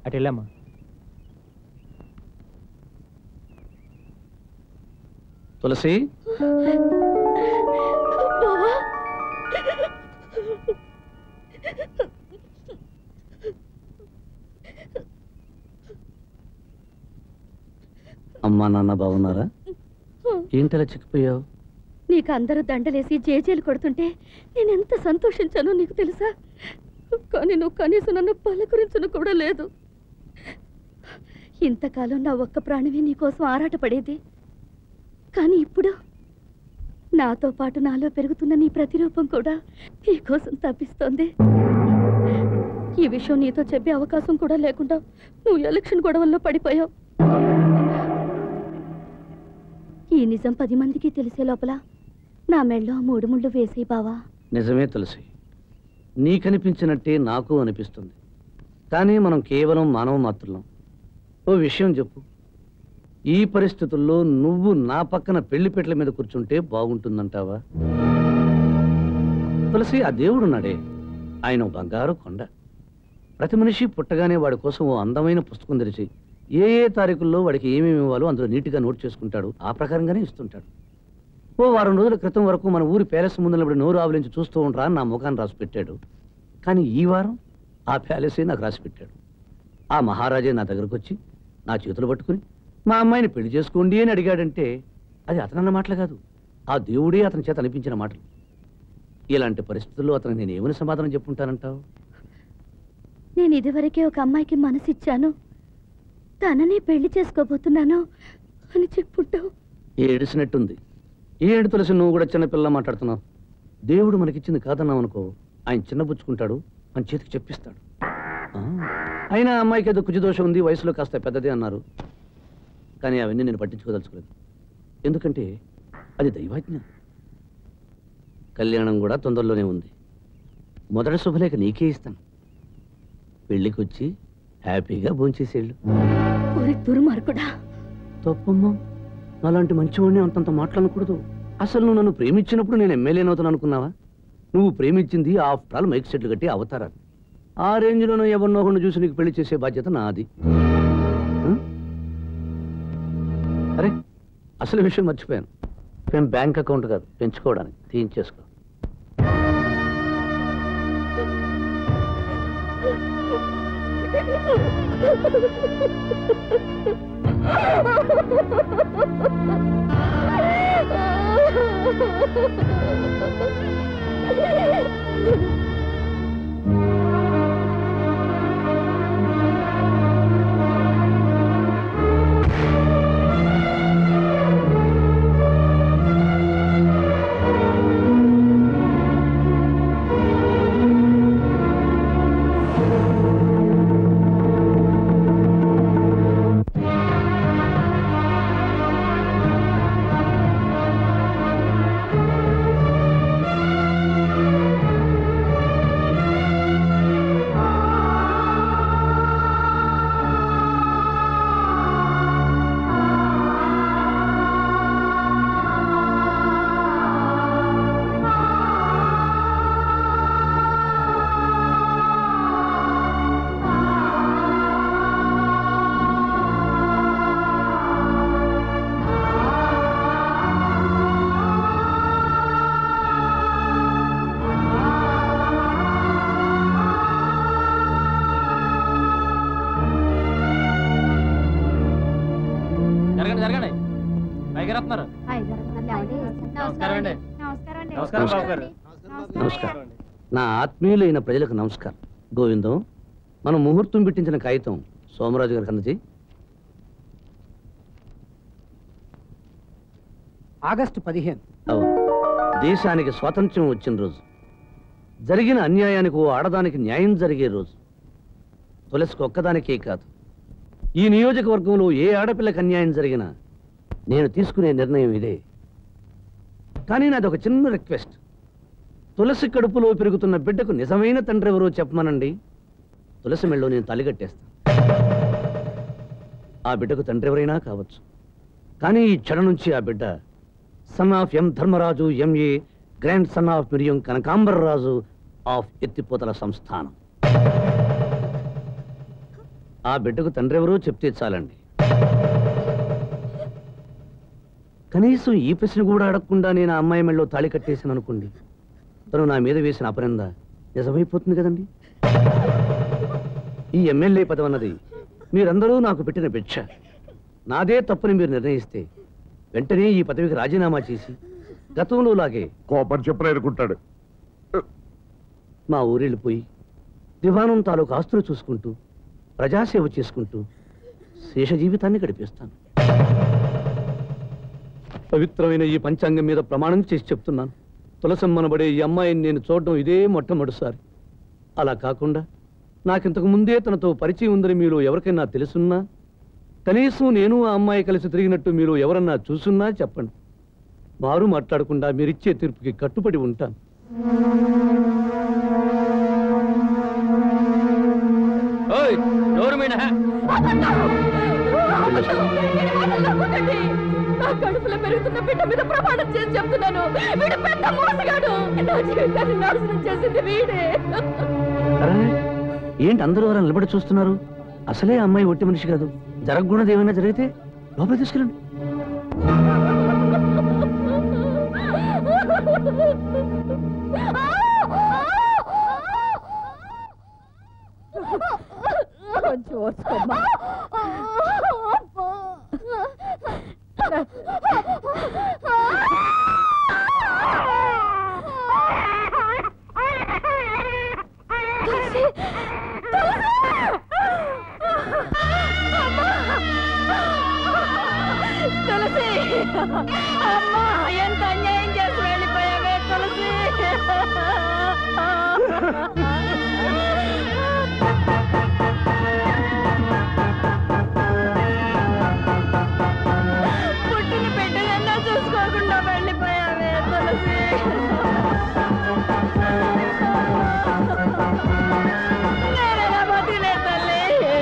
అటు వెళ్ళమ్మా తులసి అమ్మా నాన్న బాగున్నారా ఏంటలా చిక్కిపోయావు నీకు అందరూ దండలేసి జేజేలు కొడుతుంటే నేను ఎంత సంతోషించానో నీకు తెలుసా కానీ నువ్వు కనీసం నన్ను పలకరించను కూడా లేదు ఇంతకాలం నా ఒక్క ప్రాణమే నీకోసం ఆరాటపడేది కానీ ఇప్పుడు నాతో పాటు నాలో పెరుగుతున్న నీ ప్రతిరూపం కూడా నీకోసం తప్పిస్తోంది ఈ విషయం నీతో చెప్పే అవకాశం కూడా లేకుండా నువ్వు ఎలక్షన్ గొడవల్లో పడిపోయావు ఈ నిజం పది మందికి తెలిసే లోపల నా మెళ్ళో మూడు ముళ్ళు వేసి బావా నిజమే తులసి నీకనిపించినట్టే నాకు అనిపిస్తుంది కానీ మనం కేవలం మానవ మాత్రులం ఓ విషయం చెప్పు ఈ పరిస్థితుల్లో నువ్వు నా పక్కన పెళ్లిపెట్ల మీద కూర్చుంటే బాగుంటుందంటావా తులసి ఆ దేవుడున్నాడే ఆయన ఓ బంగారు కొండ ప్రతి మనిషి పుట్టగానే వాడి కోసం ఓ అందమైన పుస్తకం తెరిచి ఏ ఏ తారీఖుల్లో వాడికి ఏమేమి ఇవ్వాలో అందులో నీట్గా నోట్ చేసుకుంటాడు ఆ ప్రకారంగానే ఇస్తుంటాడు ఓ వారం రోజుల క్రితం వరకు మన ఊరి ప్యాలెస్ ముందు నిలబడి నోరు ఆవలించి చూస్తూ ఉంటా అని నా ముఖాన్ని రాసి పెట్టాడు కానీ ఈ వారం ఆ ప్యాలెసే నాకు రాసి పెట్టాడు ఆ మహారాజే నా దగ్గరకు వచ్చి నా చేతులు పట్టుకుని మా అమ్మాయిని పెళ్లి చేసుకోండి అని అడిగాడంటే అది అతనన్న మాటలు కాదు ఆ దేవుడే అతని చేత అనిపించిన మాటలు ఇలాంటి పరిస్థితుల్లో అతను నేను ఏమని సమాధానం చెప్పుంటానంటావు నేను ఇదివరకే ఒక అమ్మాయికి మనసిచ్చాను తననే పెళ్లి చేసుకోబోతున్నాను అని చెప్పుంటావు ఏడిసినట్టుంది ఏడు తులసి నువ్వు కూడా చిన్నపిల్ల మాట్లాడుతున్నావు దేవుడు మనకిచ్చింది కాదన్నావు అనుకో ఆయన చిన్నబుచ్చుకుంటాడు మన చేతికి చెప్పిస్తాడు ఆ, అయినా ఆ అమ్మాయికి ఏదో కుజదోషం ఉంది వయసులో కాస్త పెద్దదే అన్నారు కానీ అవన్నీ నేను పట్టించుకోదలుచుకోలేదు ఎందుకంటే అది దైవాజ్ఞ కళ్యాణం కూడా తొందరలోనే ఉంది మొదటి శుభలేఖ నీకే ఇస్తాను పెళ్ళికి వచ్చి హ్యాపీగా భోంచేసేళ్ళు ఊరి దుర్మార్గుడా తప్పమ్మా అలాంటి మంచివాడిని అంతంత మాట్లాడకూడదు అసలు నువ్వు నన్ను ప్రేమించినప్పుడు నేను ఎమ్మెల్యే అవుతాను అనుకున్నావా నువ్వు ప్రేమించింది ఆఫ్టర్ ఆల్ మైక్ సెట్లు కట్టి అవతారాలు ఆ రేంజ్లోనూ ఎవరినో ఒకరిని చూసి నీకు పెళ్లి చేసే బాధ్యత నాది ఆ? అరే అసలు విషయం మర్చిపోయాను మేము బ్యాంక్ అకౌంట్ కాదు పెంచుకోవడానికి తీయించేసుకో జరగండి జరగండి పైగా వస్తున్నారు నమస్కారం అండి నమస్కారం బాబు గారు నమస్కారం నా ఆత్మీయులైన ప్రజలకు నమస్కారం గోవిందం మనం ముహూర్తం పెట్టించిన కాగితం సోమరాజు గారికి అందజేయి ఆగస్టు పదిహేను అవును దేశానికి స్వాతంత్ర్యం వచ్చిన రోజు జరిగిన అన్యాయానికి ఓ ఆడదానికి న్యాయం జరిగే రోజు తులసికి ఒక్కదానికే కాదు ఈ నియోజకవర్గంలో ఏ ఆడపిల్లకి అన్యాయం జరిగినా నేను తీసుకునే నిర్ణయం ఇదే కానీ నాది ఒక చిన్న రిక్వెస్ట్ తులసి కడుపులో పెరుగుతున్న బిడ్డకు నిజమైన తండ్రి ఎవరో చెప్పమనండి తులసి మెళ్ళో నేను తలిగట్టేస్తాను ఆ బిడ్డకు తండ్రి ఎవరైనా కావచ్చు కానీ ఈ చెడ నుంచి ఆ బిడ్డ son of M Dharmaraju M A grandson of Miriyam Kanakambararaju of Ethipothala సంస్థానం ఆ బిడ్డకు తండ్రి ఎవరో చెప్తే చాలండి కనీసం ఈ ప్రశ్న కూడా అడగకుండా నేను ఆ అమ్మాయి మెళ్ళలో తాళి కట్టేసాను అనుకోండి తను నా మీద వేసిన అపరింద నిజమైపోతుంది కదండి ఈ ఎమ్మెల్యే పదవి అన్నది మీరందరూ నాకు పెట్టిన భిక్ష నాదే తప్పుని మీరు నిర్ణయిస్తే వెంటనే ఈ పదవికి రాజీనామా చేసి గతంలో లాగే కోపం చెప్పని ఎదుర్కొంటాడు మా ఊరెళ్ళిపోయి దివానం తాలూకు ఆస్తులు చూసుకుంటూ ప్రజాసేవ చేసుకుంటూ శేష జీవితాన్ని గడిపేస్తాను పవిత్రమైన ఈ పంచాంగం మీద ప్రమాణం చేసి చెప్తున్నాను తులసమ్మనబడే ఈ అమ్మాయిని నేను చూడడం ఇదే మొట్టమొదటిసారి అలా కాకుండా నాకింతకు ముందే తనతో పరిచయం ఉందని మీలో ఎవరికైనా తెలుసున్నా కనీసం నేను ఆ అమ్మాయి కలిసి తిరిగినట్టు మీరు ఎవరన్నా చూసున్నా చెప్పండి మారు మాట్లాడకుండా మీరిచ్చే తీర్పుకి కట్టుబడి ఉంటాను ఓయ్ నోరు మీన నా కడుపులో పెరుగుతున్న బిడ్డ మీద ప్రమాణం చేసి చెప్తున్నాను వీడు పెద్ద మోసగాడు నా జీవితాన్ని నాశనం చేసింది వీడే అరే ఏంటి అందరూ వారు నిలబడి చూస్తున్నారు అసలే ఆ అమ్మాయి ఒట్టి మనిషి కాదు జరగకూడదు ఏమైనా జరిగితే లోపల తీసుకెళ్ళండి కొంచెం ఓర్చుకోమ్మా తులసి అమ్మా ఎంత అన్యాయం చేసి వెళ్ళిపోయావే తులసి పుట్టిన బిడ్డలన్నా చూసుకోకుండా వెళ్ళిపోయావే తులసి నేనెలా బతిలే తల్లి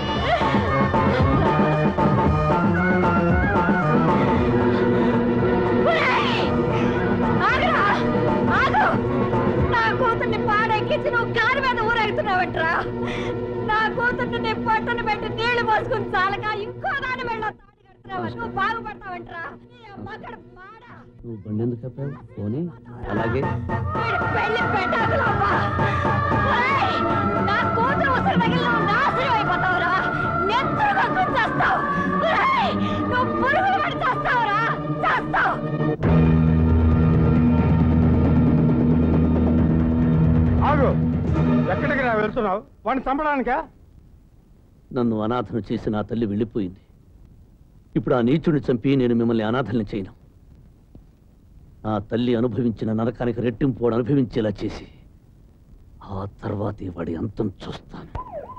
ఒరేయ్! ఆగురా! ఆగు! నా కూతుర్ని పాడెక్కించి నువ్వు కారు మీద ఊరేగుతున్నావట్రా నా కూతుర్ని నీ పట్టుని పెట్టి నీళ్లు పోసుకుని చాలక ఇంకో దాని వెళ్ళ తాడి కడుతున్నావా నువ్వు బాగుపడతావంట్రా నీ అమ్మ కడుపు మాడా నువ్వు బండి ఎందుకు కప్పావు పోనీ అలాగే వీడు పెళ్లి పెట్టాదులమ్మా ఒరేయ్! నా కూతురు ఉసిరి తగిలిన నాశనం అయిపోతావురా నెత్తురు కక్కుని చేస్తావు నువ్వు పురుగులు పడి చేస్తావురా చేస్తావు ఆగు ఎక్కడికి రా వెళ్తున్నావు వాడిని చంపడానికా నన్ను అనాథను చేసి నా తల్లి వెళ్ళిపోయింది ఇప్పుడు ఆ నీచుడిని చంపి నేను మిమ్మల్ని అనాథల్ని చేయను నా తల్లి అనుభవించిన నరకానికి రెట్టింపు వాడు అనుభవించేలా చేసి ఆ తర్వాతే వాడి అంతం చూస్తాను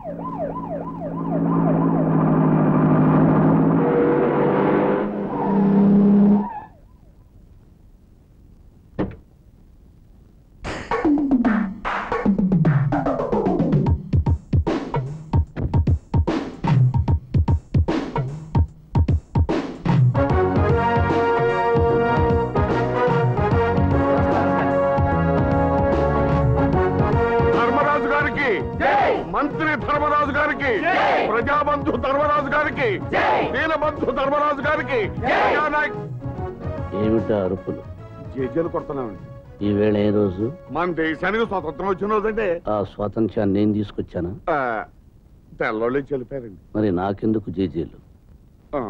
ధర్మరాజు గారికి మంత్రి ధర్మరాజు గారికి ప్రజాబంధు ధర్మరాజు గారికి దీనబంధు ధర్మరాజు గారికి ప్రజానాయక్ ఏమిటా అరుపులు జేజేలు కొడుతున్నామండి ఈ వేళ ఏ రోజు మన దేశానికి స్వతంత్రం వచ్చిన రోజంటే ఆ స్వాతంత్ర్యాన్ని నేను తీసుకొచ్చానా ఆ, తెల్లోళ్ళు చెలిపారండి మరి నాకెందుకు జేజేలు ఆ.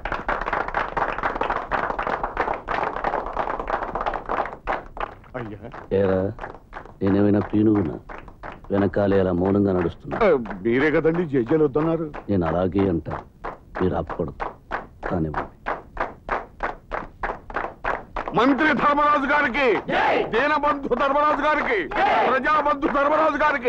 అయ్యా ఏరా నేనేమైనా పీనుగునా వెనకాలే అలా మౌనంగా నడుస్తున్నా ఆ, మీరే కదండి జేజేలు వద్దన్నారు నేను అలాగే అంటా మీరు ఆపకూడదు కానివ్వండి మంత్రి ధర్మరాజు గారికి దీనబంధు ధర్మరాజు గారికి ప్రజాబంధు ధర్మరాజు గారికి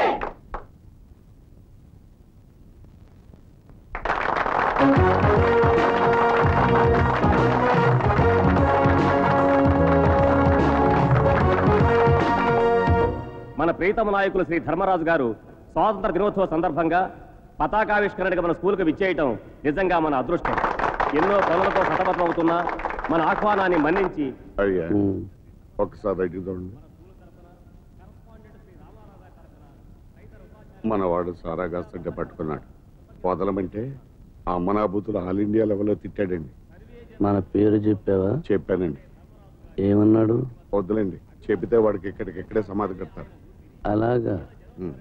మన ప్రీతమ నాయకులు శ్రీ ధర్మరాజు గారు స్వాతంత్ర దినోత్సవ సందర్భంగా పతాకావిష్కరణకు మన స్కూల్కి విచ్చేయటం నిజంగా మన అదృష్టం ఎన్నో పనులతో సతమతమవుతున్నా మన ఆహ్వానాన్ని మన్నించి అయ్యా ఉమ్. ఒకసారి అడిగి చూడండి మనవాడు సారా కాస్తంటే పట్టుకున్నాడు వదలమంటే ఆ అమ్మనాభూతులు ఆల్ ఇండియా లెవెల్లో తిట్టాడండి మన పేరు చెప్పావా చెప్పానండి ఏమన్నాడు వద్దులేండి చెబితే వాడికి ఇక్కడికి ఇక్కడే సమాధి కడతారు అలాగా ఉమ్.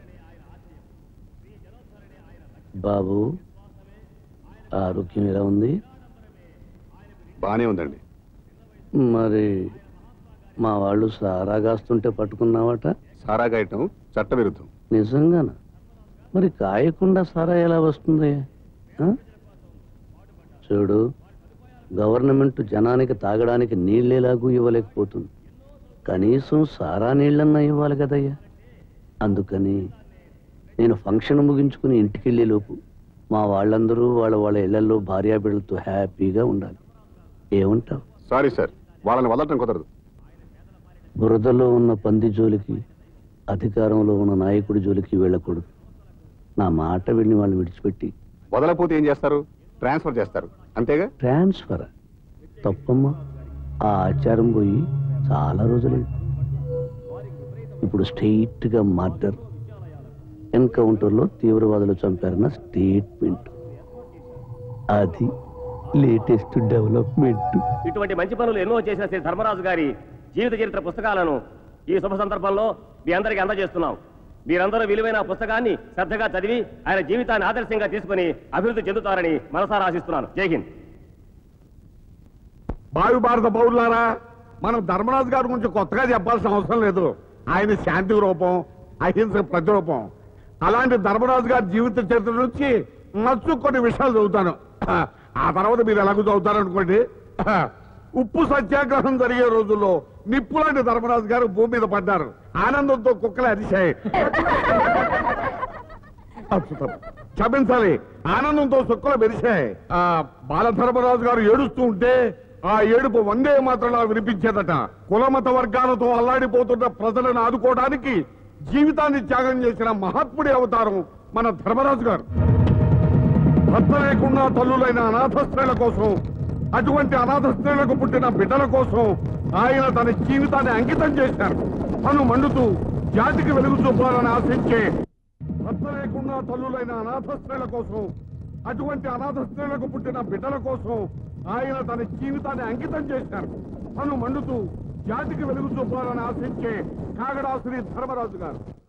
బాబు ఆరోగ్యం ఎలా ఉంది బానే ఉందండి మరి మా వాళ్ళు సారా కాస్తుంటే పట్టుకున్నావట సారా గాయటం చట్ట విరుద్ధం నిజంగానా మరి కాయకుండా సారా ఎలా వస్తుంది ఆ? చూడు గవర్నమెంట్ జనానికి తాగడానికి నీళ్ళేలాగూ ఇవ్వలేకపోతుంది కనీసం సారా నీళ్ళన్నా ఇవ్వాలి కదయ్యా అందుకని నేను ఫంక్షన్ ముగించుకుని ఇంటికి వెళ్ళే లోపు మా వాళ్ళందరూ వాళ్ళ వాళ్ళ ఇళ్లలో భార్యాబిడ్డలతో హ్యాపీగా ఉండాలి ఏమంటావు సారీ సార్ వాళ్ళని వదలటం కుదరదు బురదలో ఉన్న పంది జోలికి అధికారంలో ఉన్న నాయకుడి జోలికి వెళ్ళకూడదు నా మాట విని వాళ్ళు విడిచిపెట్టి వదలకపోతే ఏం చేస్తారు ట్రాన్స్ఫర్ చేస్తారు అంతేగా ట్రాన్స్ఫర్ తప్పమ్మా ఆ ఆచారం పోయి చాలా రోజులైంది ఇప్పుడు స్ట్రెయిట్ గా మర్డర్ ఎన్కౌంటర్లో తీవ్రవాదులు చంపారన్న స్టేట్మెంట్ అది లేటెస్ట్ డెవలప్మెంట్ ఇటువంటి మంచి పనులు ఎన్నో చేసిన శ్రీ ధర్మరాజు గారి జీవిత చరిత్ర పుస్తకాలను ఈ శుభ సందర్భంలో మీ అందరికీ అందజేస్తున్నాం మీరందరూ విలువైన ఆ పుస్తకాన్ని శ్రద్ధగా చదివి ఆయన జీవితాన్ని ఆదర్శంగా తీసుకుని అభివృద్ధి చెందుతారని మనసారా ఆశిస్తున్నాను జై హింద్ భావి భారత పౌరులారా మనం ధర్మరాజు గారి గురించి కొత్తగా చెప్పాల్సిన అవసరం లేదు ఆయన శాంతి రూపం అహింస ప్రతిరూపం అలాంటి ధర్మరాజు గారి జీవిత చరిత్ర నుంచి నచ్చు కొన్ని విషయాలు చదువుతాను ఆ తర్వాత మీరు ఎలాగో చదువుతారు అనుకోండి ఉప్పు సత్యాగ్రహం జరిగే రోజుల్లో నిప్పులాంటి ధర్మరాజు గారు భూమి మీద పడ్డారు ఆనందంతో కుక్కలు అరిశాయి అద్భుతం క్షమించాలి ఆనందంతో సుక్కలు మెరిశాయి ఆ బాలధర్మరాజు గారు ఏడుస్తూ ఉంటే ఆ ఏడుపు వందే మాత్రం వినిపించేదట కులమత వర్గాలతో అల్లాడిపోతున్న ప్రజలను ఆదుకోవడానికి జీవితాన్ని త్యాగం చేసిన మహాత్ముడి అవతారం మన ధర్మరాజు గారు భర్త లేకుండా తల్లులైన అనాథ స్త్రీల కోసం అటువంటి అనాథ స్త్రీలకు పుట్టిన బిడ్డల కోసం ఆయన తన జీవితాన్ని అంకితం చేశారు తను మండుతూ జాతికి వెలుగు చూపాలని ఆశించే భర్త లేకుండా తల్లులైన అనాథ స్త్రీల కోసం అటువంటి అనాథ స్త్రీలకు పుట్టిన బిడ్డల కోసం ఆయన తన జీవితాన్ని అంకితం చేశారు తను మండుతూ జాతికి వెలుగు చూపాలని ఆశించే కాగడా శ్రీ ధర్మరాజు గారు